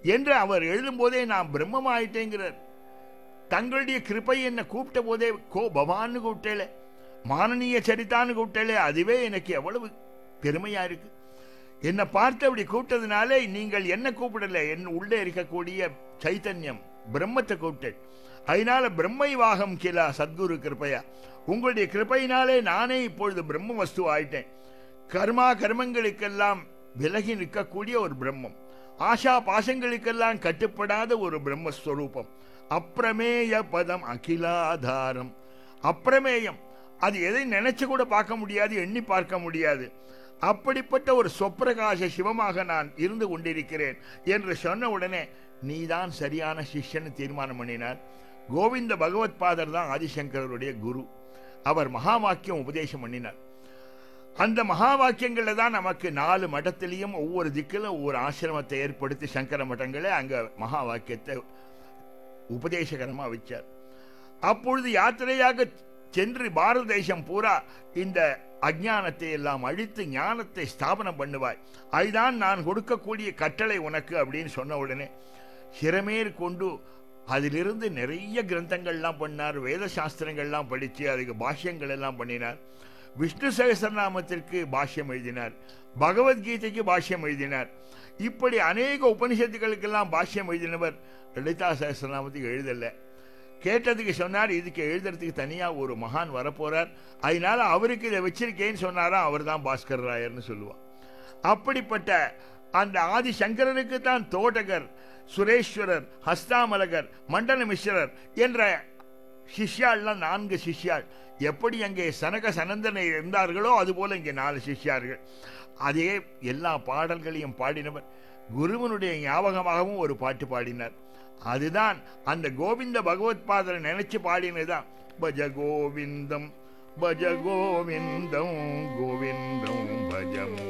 என்று அவர் எழுதும்போதே நான் பிரம்மமாயிட்டேங்கிறார் தங்களுடைய கிருபை என்னை கூப்பிட்ட போதே கோ பவான்னு கூப்பிட்டேளே மானனீய சரித்தான்னு கூப்பிட்டேளே அதுவே எனக்கு எவ்வளவு பெருமையா இருக்கு என்னை பார்த்து அப்படி கூப்பிட்டதுனாலே நீங்கள் என்ன கூப்பிடல என் உள்ளே இருக்கக்கூடிய சைத்தன்யம் பிரம்மத்தை கூப்பிட்டேன் அதனால பிரம்மை வாகம் கிலா சத்குரு கிருப்பையா உங்களுடைய கிருப்பையினாலே நானே இப்பொழுது பிரம்ம வஸ்து ஆயிட்டேன் கர்மா கர்மங்களுக்கெல்லாம் விலகி நிற்கக்கூடிய ஒரு பிரம்மம் ஆஷா பாசங்களுக்கெல்லாம் கட்டுப்படாத ஒரு பிரம்மஸ்வரூபம் அப்பிரமேய பதம் அகிலாதாரம் அப்பிரமேயம் அது எதை நினைச்சு கூட பார்க்க முடியாது எண்ணி பார்க்க முடியாது அப்படிப்பட்ட ஒரு சொப்பிரகாச சிவமாக நான் இருந்து கொண்டிருக்கிறேன் என்று சொன்ன உடனே நீதான் சரியான சிஷ்யன்னு தீர்மானம் பண்ணினார் கோவிந்த பகவத் பாதர் தான் ஆதிசங்கரருடைய குரு அவர் மகா வாக்கியம் உபதேசம் பண்ணினார் அந்த மகா வாக்கியங்கள்ல தான் நமக்கு நாலு மடத்திலையும் ஒவ்வொரு திக்கிலும் ஒவ்வொரு ஆசிரமத்தை ஏற்படுத்தி சங்கர மட்டங்களே அங்க மகா வாக்கியத்தை உபதேசகரமா வச்சார் அப்பொழுது யாத்திரையாக சென்று பாரத தேசம் பூரா இந்த அஜானத்தை எல்லாம் அழித்து ஞானத்தை ஸ்தாபனம் பண்ணுவாய் அதுதான் நான் கொடுக்கக்கூடிய கட்டளை உனக்கு அப்படின்னு சொன்ன உடனே சிறமேற் கொண்டு அதிலிருந்து நிறைய கிரந்தங்கள்லாம் பண்ணார் வேத சாஸ்திரங்கள்லாம் படித்து அதுக்கு பாஷ்யங்கள் எல்லாம் பண்ணினார் விஷ்ணு சகசரநாமத்திற்கு பாஷ்யம் எழுதினார் பகவத்கீதைக்கு பாஷ்யம் எழுதினார் இப்படி அநேக உபனிஷத்துகளுக்கெல்லாம் பாஷ்யம் எழுதினவர் லலிதா சகசரநாமத்துக்கு எழுதலை கேட்டதுக்கு சொன்னார் இதுக்கு எழுதுறதுக்கு தனியாக ஒரு மகான் வரப்போறார் அதனால அவருக்கு இதை வச்சிருக்கேன்னு சொன்னாரா அவர் தான் பாஸ்கர் ராயர்னு சொல்லுவார் அப்படிப்பட்ட அந்த ஆதி சங்கரருக்கு தான் தோட்டகர் சுரேஸ்வரர் ஹஸ்தாமலகர் மண்டல மிஸ்ரர் என்ற சிஷ்யாள்லாம் நான்கு சிஷ்யாள் எப்படி அங்கே சனக சனந்தனை இருந்தார்களோ அதுபோல இங்கே நாலு சிஷ்யார்கள் அதே எல்லா பாடல்களையும் பாடினவர் குருவனுடைய ஞாபகமாகவும் ஒரு பாட்டு பாடினார் அதுதான் அந்த கோவிந்த பகவத் பாதரை நினைச்சு பாடினதுதான் பஜ கோவிந்தம் பஜ கோவிந்தம் கோவிந்தம் பஜ